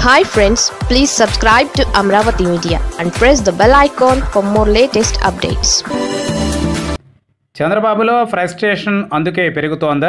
hi friends please subscribe to Amaravati media and press the bell icon for more latest updates చంద్రబాబులో frustration అందుకే పెరుగుతోందా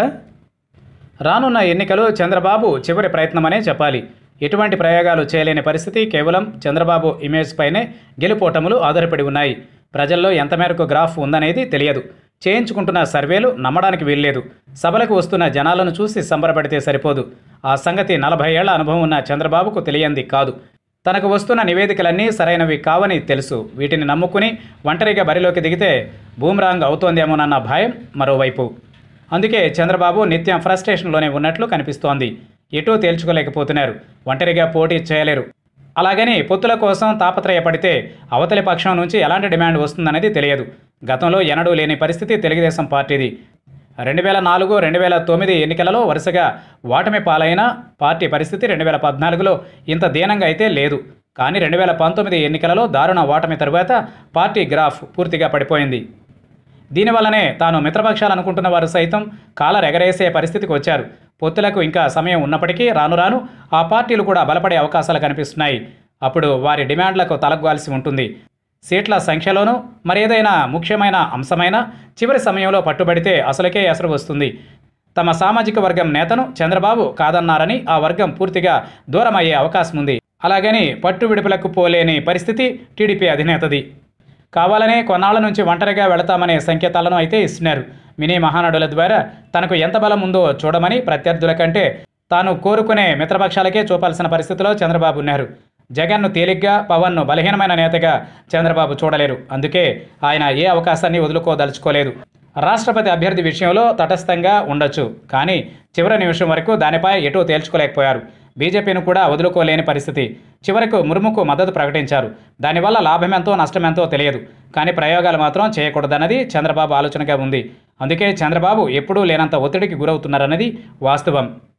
రానున్న ఎన్నికలు చంద్రబాబు చివరి ప్రయత్నమనే చెప్పాలి ఎటువంటి ప్రయోగాలు చేయలేని పరిస్థితి కేవలం చంద్రబాబు ఇమేజ్ పైనే గెలుపోటములు ఆధారపడి ఉన్నాయి ప్రజల్లో ఎంత మేరకు గ్రాఫ్ ఉందనేది తెలియదు చేయించుకుంటున్న సర్వేలు నమ్మడానికి వీల్లేదు సభలకు వస్తున్న జనాలను చూసి సంబరపడితే సరిపోదు ఆ సంగతి నలభై ఏళ్ల అనుభవం ఉన్న చంద్రబాబుకు తెలియంది కాదు తనకు వస్తున్న నివేదికలన్నీ సరైనవి కావని తెలుసు వీటిని నమ్ముకుని ఒంటరిగా బరిలోకి దిగితే బూమ్రాంగ్ అవుతోందేమోనన్న భయం మరోవైపు అందుకే చంద్రబాబు నిత్యం ఫ్రస్ట్రేషన్లోనే ఉన్నట్లు కనిపిస్తోంది ఎటూ తేల్చుకోలేకపోతున్నారు ఒంటరిగా పోటీ చేయలేరు అలాగని పొత్తుల కోసం తాపత్రయపడితే అవతలి పక్షం నుంచి ఎలాంటి డిమాండ్ వస్తుందనేది తెలియదు గతంలో ఎన్నడూ లేని పరిస్థితి తెలుగుదేశం పార్టీది రెండు వేల నాలుగు రెండు వేల తొమ్మిది ఎన్నికలలో వరుసగా ఓటమి పాలైన పార్టీ పరిస్థితి రెండు వేల పద్నాలుగులో ఇంత దీనంగా అయితే లేదు కానీ రెండు వేల పంతొమ్మిది ఎన్నికలలో దారుణ ఓటమి తరువాత పార్టీ గ్రాఫ్ పూర్తిగా పడిపోయింది దీనివల్లనే తాను మిత్రపక్షాలు అనుకుంటున్న వారు సైతం కాలర్ ఎగరేసే పరిస్థితికి వచ్చారు పొత్తులకు ఇంకా సమయం ఉన్నప్పటికీ రాను రాను ఆ పార్టీలు కూడా బలపడే అవకాశాలు కనిపిస్తున్నాయి అప్పుడు వారి డిమాండ్లకు తలగ్గాల్సి ఉంటుంది సీట్ల సంఖ్యలోనూ మరేదైనా ముఖ్యమైన అంశమైన చివరి సమయంలో పట్టుబడితే అసలుకే ఎసరు వస్తుంది తమ సామాజిక వర్గం నేతను చంద్రబాబు కాదన్నారని ఆ వర్గం పూర్తిగా దూరం అయ్యే అవకాశం ఉంది అలాగని పట్టు విడుపులకు పోలేని పరిస్థితి టీడీపీ అధినేతది కావాలనే కొన్నాళ్ల నుంచి ఒంటరిగా వెళతామనే సంకేతాలను అయితే ఇస్తున్నారు మినీ మహానాడుల ద్వారా తనకు ఎంత బలం ఉందో చూడమని ప్రత్యర్థుల కంటే తాను కోరుకునే మిత్రపక్షాలకే చూపాల్సిన పరిస్థితిలో చంద్రబాబు ఉన్నారు జగన్ను తేలిగ్గా పవన్ను బలహీనమైన నేతగా చంద్రబాబు చూడలేరు అందుకే ఆయన ఏ అవకాశాన్ని వదులుకోదలుచుకోలేదు రాష్ట్రపతి అభ్యర్థి విషయంలో తటస్థంగా ఉండొచ్చు కానీ చివరి నిమిషం వరకు దానిపై ఎటూ తేల్చుకోలేకపోయారు బీజేపీని కూడా వదులుకోలేని పరిస్థితి చివరకు ముర్ముకు మద్దతు ప్రకటించారు దానివల్ల లాభమెంతో నష్టమెంతో తెలియదు కానీ ప్రయోగాలు మాత్రం చేయకూడదన్నది చంద్రబాబు ఆలోచనగా ఉంది అందుకే చంద్రబాబు ఎప్పుడూ లేనంత ఒత్తిడికి గురవుతున్నారన్నది వాస్తవం